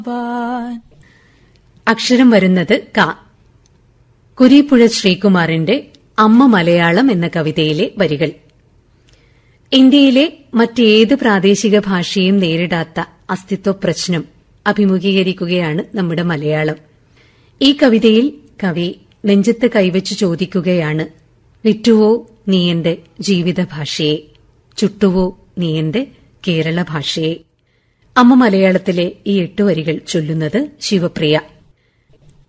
അക്ഷരം വരുന്നത് ക കുരീപ്പുഴ ശ്രീകുമാറിന്റെ അമ്മ മലയാളം എന്ന കവിതയിലെ വരികൾ ഇന്ത്യയിലെ മറ്റേത് പ്രാദേശിക ഭാഷയും നേരിടാത്ത അസ്തിത്വ പ്രശ്നം അഭിമുഖീകരിക്കുകയാണ് നമ്മുടെ മലയാളം ഈ കവിതയിൽ കവി നെഞ്ചത്ത് കൈവച്ച് ചോദിക്കുകയാണ് വിറ്റുവോ നീ എന്റെ ജീവിത ഭാഷയെ ചുട്ടുവോ നീ എന്റെ കേരള ഭാഷയെ അമ്മ മലയാളത്തിലെ ഈ എട്ട് വരികൾ ചൊല്ലുന്നത് ശിവപ്രിയ